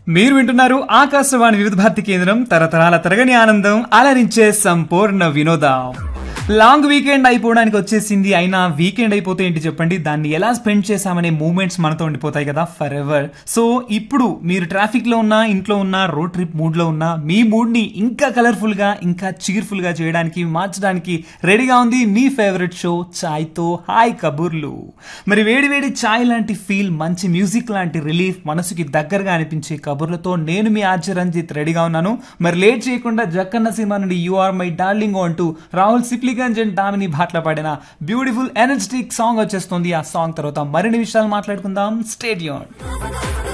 మీరు వింటున్నారు ఆకాశవాణి వివిధ భారతి కేంద్రం తరతరాల తరగని ఆనందం అలరించే సంపూర్ణ వినోదం లాంగ్ వీకెండ్ అయిపోవడానికి వచ్చేసింది అయినా వీకెండ్ అయిపోతే ఏంటి చెప్పండి దాన్ని ఎలా స్పెండ్ చేశామనే మూమెంట్స్ మనతో ఉండిపోతాయి కదా ఫర్ ఎవర్ సో ఇప్పుడు మీరు ట్రాఫిక్ లో ఉన్నా ఇంట్లో ఉన్నా రోడ్ ట్రిప్ మూడ్ లో ఉన్నా మీ మూడ్ ని ఇంకా కలర్ఫుల్ గా ఇంకా చీర్ఫుల్ గా చేయడానికి మార్చడానికి రెడీగా ఉంది మీ ఫేవరెట్ షో చాయ్ తో హాయ్ కబుర్లు మరి వేడి వేడి చాయ్ లాంటి ఫీల్ మంచి మ్యూజిక్ లాంటి రిలీఫ్ మనసుకి దగ్గరగా అనిపించే కబుర్లతో నేను మీ ఆర్జ రంజిత్ రెడీగా ఉన్నాను మరి లేట్ చేయకుండా జక్కన్న సినిమా నుండి యు ఆర్ మై డార్లింగ్ అంటూ రాహుల్ సిప్లిగంజ్ అండ్ డామిని భాట్ల పాడిన బ్యూటిఫుల్ ఎనర్జెటిక్ సాంగ్ వచ్చేస్తుంది ఆ సాంగ్ తర్వాత మరిన్ని విషయాలు మాట్లాడుకుందాం స్టేడియం